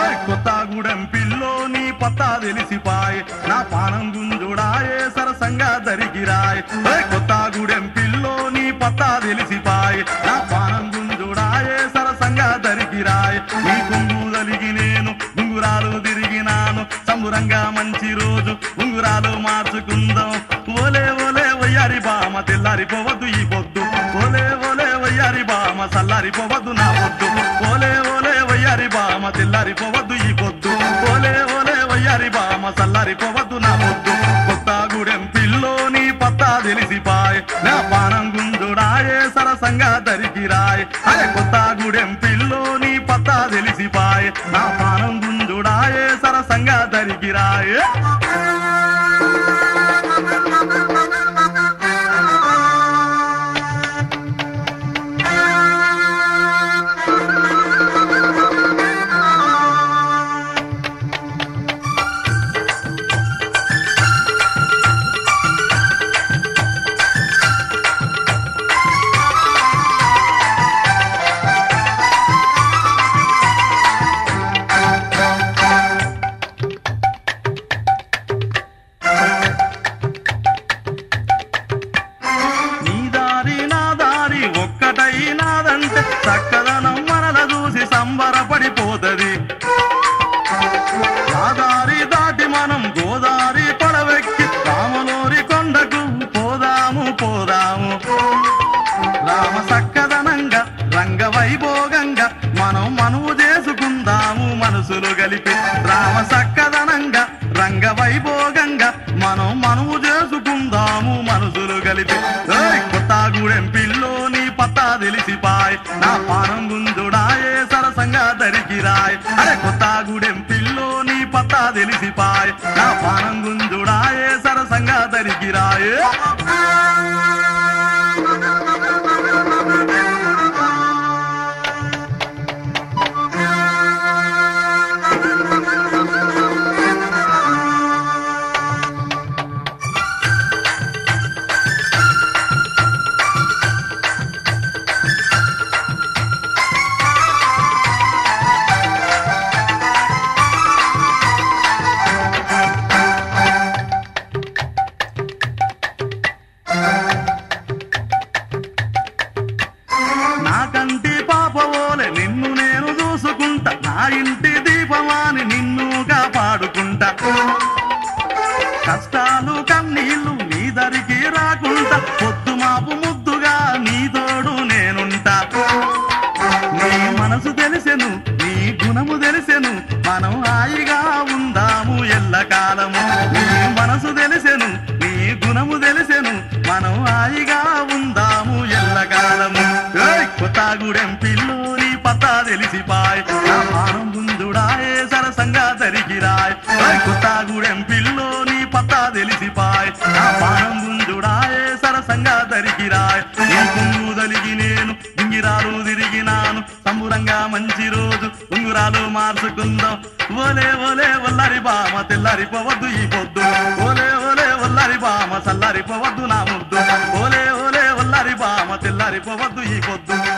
ఓయ్ కొత్తగూడెం పిల్లో నీ పత్తా తెలిసిపాయ్ నా పానం గుంజుడాయే సరసంగా దరిగిరాయ్ ఓయ్ కొత్తగూడెం పిల్లో నీ పత్తా తెలిసిపాయ్ నా పానం గుంజుడాయే సరసంగా దరిగిరాయ్ నీ కొంగు తలిగి నేను ఉంగురాలు తిరిగినాను సంబురంగా మంచి రోజు ఉంగురాలు మార్చుకుందాం ఓలే ఓలే వయ్యారి బామ తెల్లారిపోవద్దు ఈ పొద్దు ఓలే ఓలే వయ్యారి బామ సల్లారిపోవద్దు నా పొద్దు ఓలే ఓలే వయ్యారి బామ తెల్లారిపోవద్దు ఈ పొద్దు ఓలే ఓలే వయ్యారి బామ సల్లారిపోవద్దు నా పొద్దు కొత్తగూడెం పిల్లోని పత్తా తెలిసిపాయ్ నా పానం గుంజుడాయే సరసంగా దరికిరాయ్ అరే కొత్తగూడెం పిల్లోని పత్తా తెలిసిపాయ్ నా పానం గుంజుడాయే సరసంగా దరికిరాయ్ నీ దారి నా దారి ఒక్కటై నాదంటే చక్కదనం మనల చూసి సంబరపడిపోతది ఆ దారి దాటి మనం గోదారి పడవెక్కి రామలోరి కొండకు పోదాము పోదాము రామ సక్కదనంగా రంగ వైభోగంగా మనం మనువు చేసుకుందాము మనసులు కలిపి రామ సక్కదనంగా రంగ వైభోగంగా మనం మనువు చేసుకుందాము మనసులు కలిపి ఏయ్ కొత్తగూడెం పిల్లోని పత్తా తెలిసిపాయ్ నా పానం గుంజుడాయే సరసంగా దరికిరాయ్ అరే కొత్తగూడెం పిల్లోని పత్తా తెలిసిపాయ్ నా పానం గుంజుడాయే సరసంగా దరికిరాయే నా కంటి పాపవోలే నిన్ను నేను చూసుకుంటా నా ఇంటి దీపమాని నిన్ను కాపాడుకుంటా కష్టాలు కన్నీళ్లు నీ దరికి రాకుండా పొద్దు మాపు ముద్దుగా నీ తోడు నేనుంటా నీ మనసు తెలిసెను నీ గుణము తెలిసెను మనం హాయిగా ఉందాము ఎల్లకాలము నీ మనసు తెలిసెను నీ గుణము తెలిసెను మనం హాయిగా ఉందాము ఎల్లకాలము ఏయ్ కొత్తగూడెం పిల్లోని పత్తా తెలిసిపాయ్ నా పానం గుంజుడాయే సరసంగా దరికిరాయ్ ఏయ్ కొత్తగూడెం పిల్లోని పత్తా తెలిసిపాయ్ నా పానం గుంజుడాయే సరసంగా దరికిరాయ్ నీ కుంగు దలిగి నేను గింగిరాలు తిరిగినాను సంబురంగా మంచి రోజు ఉంగురాలు మార్చుకుందాం ఓలే ఓలే ఒల్లరి బామ తెల్లారిపోవద్దు ఈ పొద్దు ఓలే ఓలే ఒల్లరి బామ చల్లారిపోవద్దు నా ముద్దు ఓలే ఓలే ఒల్లరి బామ తెల్లారిపోవద్దు ఈ పొద్దు